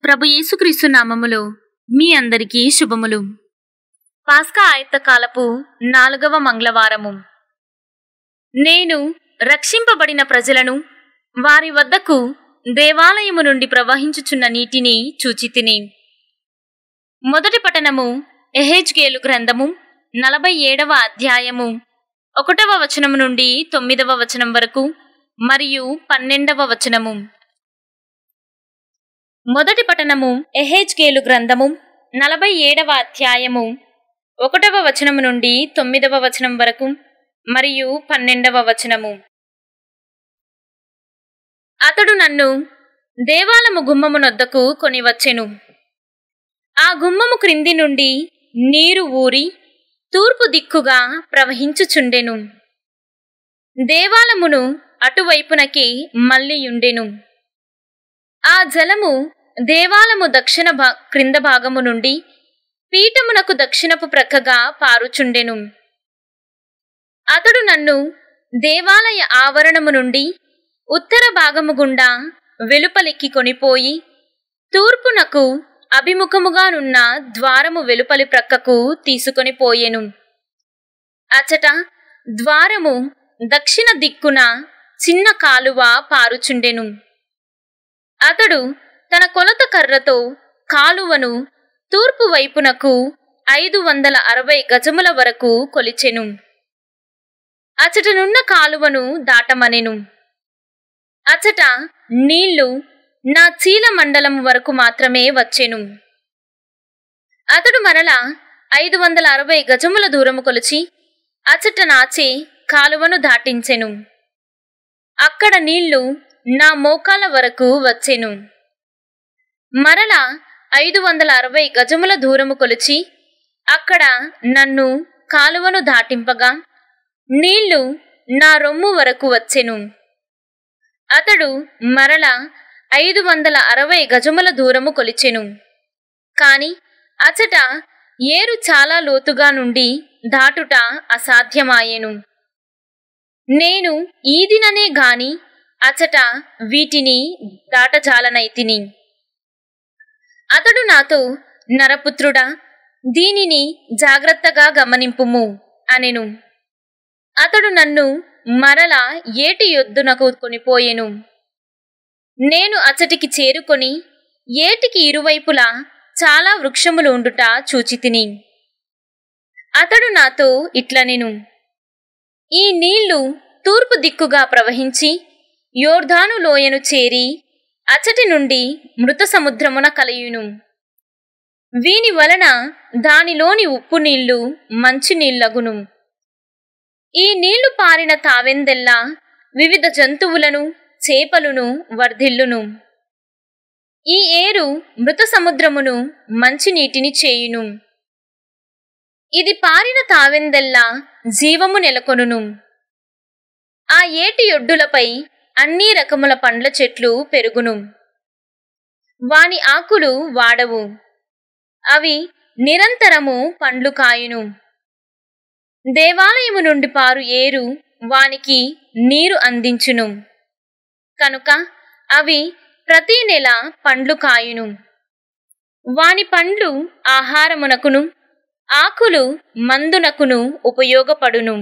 ప్రభు యేసుక్రీస్తు నామములో మీ అందరికీ శుభములు పాస్కా ఆయత్తకాలపు నాలుగవ మంగళవారము నేను రక్షింపబడిన ప్రజలను వారి వద్దకు దేవాలయము నుండి ప్రవహించుచున్న నీటిని చూచితిని మొదటి పఠనము ఎహెజ్గేలు గ్రంథము నలభై ఏడవ అధ్యాయము ఒకటవ వచనము నుండి తొమ్మిదవ వచనం వరకు మరియు పన్నెండవ వచనము మొదటి పఠనము ఎహెజ్కేలు గ్రంథము నలభై ఏడవ అధ్యాయము ఒకటవ వచనము నుండి తొమ్మిదవ వచనం వరకు మరియు పన్నెండవ వచనము అతడు నన్ను దేవాలము గుమ్మము నొద్దకు కొని వచ్చెను ఆ గుమ్మము క్రింది నుండి నీరు ఊరి తూర్పు దిక్కుగా ప్రవహించుచుండెను దేవాలమును అటువైపునకి మళ్ళీయుండెను ఆ జలము దేవాలము దక్షిణ భా క్రింద భాగము నుండి పీఠమునకు దక్షిణపు ప్రక్కగా పారుచుండెను అతడు నన్ను దేవాలయ ఆవరణము నుండి ఉత్తర భాగము గుండా వెలుపలికి కొనిపోయి తూర్పునకు అభిముఖముగానున్న ద్వారము వెలుపలి ప్రక్కకు తీసుకొని పోయెను అచట ద్వారము దక్షిణ దిక్కున చిన్న కాలువ పారుచుండెను అతడు తన కొలత కర్రతో కాలువను తూర్పు వైపునకు ఐదు వందల అరవై గజముల వరకు కొలిచెను అచటనున్న కాలువను దాటమనెను అచట నీళ్లు నా చీల మండలం వరకు మాత్రమే వచ్చెను అతడు మరలా ఐదు వందల అరవై గజముల దూరము కొలిచి అచట నాచే కాలువను దాటించెను అక్కడ నీళ్లు నా మోకాల వరకు వచ్చెను మరలా ఐదు వందల అరవై గజముల దూరము కొలిచి అక్కడ నన్ను కాలువను దాటింపగా నీళ్లు నా రొమ్ము వరకు వచ్చెను అతడు మరల ఐదు వందల అరవై గజముల దూరము కొలిచెను కాని అచట ఏరు చాలా లోతుగా నుండి దాటుట అసాధ్యమాయెను నేను ఈదిననే గాని అచట వీటిని దాటజాలనైతిని అతడు నాతో నరపుత్రుడా దీనిని జాగ్రత్తగా గమనింపుము అనెను అతడు నన్ను మరల ఏటి యొద్దునకు కొనిపోయెను నేను అచటికి చేరుకొని ఏటికి ఇరువైపులా చాలా వృక్షములు ఉండుట చూచితిని అతడు నాతో ఇట్లనెను ఈ నీళ్లు తూర్పు దిక్కుగా ప్రవహించి యోర్ధాను లోయను చేరి అచటి నుండి మృత సముద్రమున కలయును వీని వలన దానిలోని ఉప్పు నీళ్లు మంచినీళ్లగును ఈ నీళ్లు పారిన తావెందెల్లా వివిధ జంతువులను చేపలును వర్ధిల్లును ఈ ఏరు మృత సముద్రమును మంచినీటిని చేయును ఇది పారిన తావెందెల్లా జీవము నెలకొనును ఆ ఏటి ఒడ్డులపై అన్ని రకముల పండ్ల చెట్లు పెరుగును వాని ఆకులు వాడవు అవి నిరంతరము పండ్లు కాయును దేవాలయము నుండి పారు ఏరు వానికి నీరు అందించును కనుక అవి ప్రతి నెల పండ్లు కాయును వాని పండ్లు ఆహారమునకును ఆకులు మందునకును ఉపయోగపడును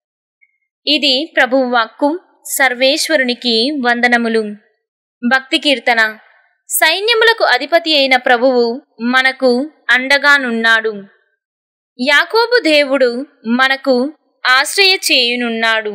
ఇది ప్రభువు వాక్కు సర్వేశ్వరునికి వందనములు భక్తి కీర్తన సైన్యములకు అధిపతి అయిన ప్రభువు మనకు అండగానున్నాడు యాకోబు దేవుడు మనకు ఆశ్రయ చేయునున్నాడు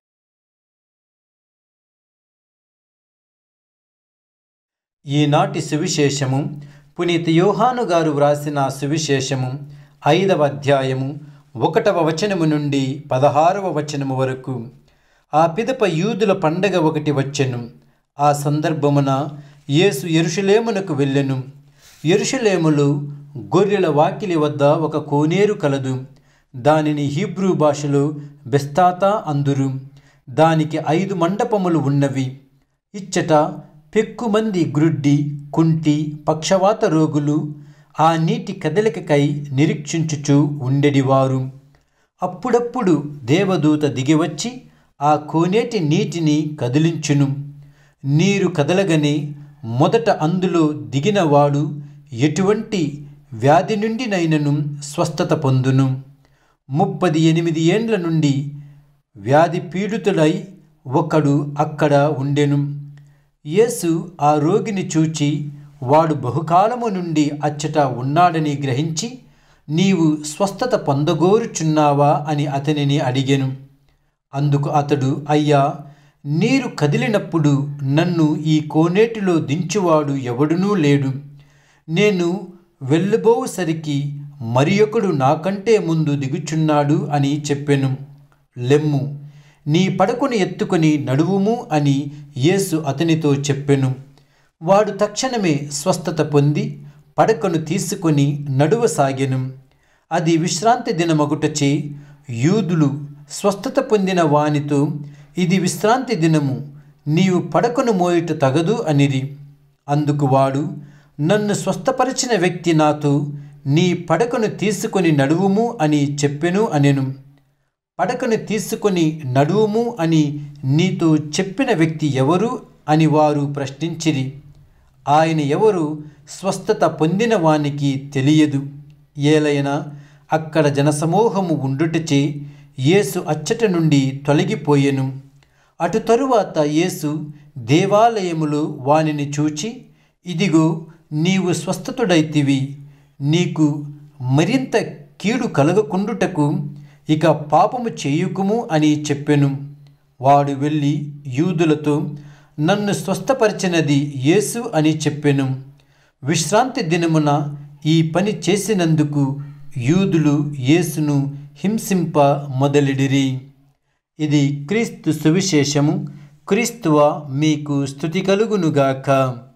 ఈనాటి సువిశేషము పునీత యోహాను గారు వ్రాసిన సువిశేషము ఐదవ అధ్యాయము ఒకటవ వచనము నుండి పదహారవ వచనము వరకు ఆ పిదప యూదుల పండగ ఒకటి వచ్చెను ఆ సందర్భమున యేసు ఎరుషులేమునకు వెళ్ళెను ఎరుషులేములు గొర్రెల వాకిలి వద్ద ఒక కోనేరు కలదు దానిని హీబ్రూ భాషలో బెస్తాతా అందురు దానికి ఐదు మండపములు ఉన్నవి ఇచ్చట పెక్కుమంది గ్రుడ్డి కుంటి పక్షవాత రోగులు ఆ నీటి కదలికకై నిరీక్షించుచు ఉండెడివారు అప్పుడప్పుడు దేవదూత దిగివచ్చి ఆ కోనేటి నీటిని కదిలించును నీరు కదలగని మొదట అందులో దిగినవాడు ఎటువంటి వ్యాధి నుండినైనను స్వస్థత పొందును ముప్పది ఎనిమిది ఏండ్ల నుండి వ్యాధి పీడితుడై ఒకడు అక్కడ ఉండెను యేసు ఆ రోగిని చూచి వాడు బహుకాలము నుండి అచ్చట ఉన్నాడని గ్రహించి నీవు స్వస్థత పొందగోరుచున్నావా అని అతనిని అడిగెను అందుకు అతడు అయ్యా నీరు కదిలినప్పుడు నన్ను ఈ కోనేటిలో దించువాడు ఎవడునూ లేడు నేను వెళ్ళబోసరికి మరి ఒకడు నాకంటే ముందు దిగుచున్నాడు అని చెప్పెను లెమ్ము నీ పడకుని ఎత్తుకొని నడువుము అని యేసు అతనితో చెప్పెను వాడు తక్షణమే స్వస్థత పొంది పడకను తీసుకొని నడువసాగెను అది విశ్రాంతి దినమగుటచే యూదులు స్వస్థత పొందిన వానితో ఇది విశ్రాంతి దినము నీవు పడకను మోయుట తగదు అనిరి అందుకు వాడు నన్ను స్వస్థపరిచిన వ్యక్తి నాతో నీ పడకను తీసుకొని నడువుము అని చెప్పెను అనెను పడకను తీసుకొని నడువుము అని నీతో చెప్పిన వ్యక్తి ఎవరు అని వారు ప్రశ్నించిరి ఆయన ఎవరు స్వస్థత పొందిన వానికి తెలియదు ఏలైనా అక్కడ జనసమూహము ఉండుటచే యేసు అచ్చట నుండి తొలగిపోయెను అటు తరువాత యేసు దేవాలయములో వానిని చూచి ఇదిగో నీవు స్వస్థతుడైతివి నీకు మరింత కీడు కలగకుండుటకు ఇక పాపము చేయుకుము అని చెప్పెను వాడు వెళ్ళి యూదులతో నన్ను స్వస్థపరిచినది యేసు అని చెప్పెను విశ్రాంతి దినమున ఈ పని చేసినందుకు యూదులు యేసును హింసింప మొదలెడిరి ఇది క్రీస్తు సువిశేషము క్రీస్తువ మీకు స్థుతి కలుగునుగాక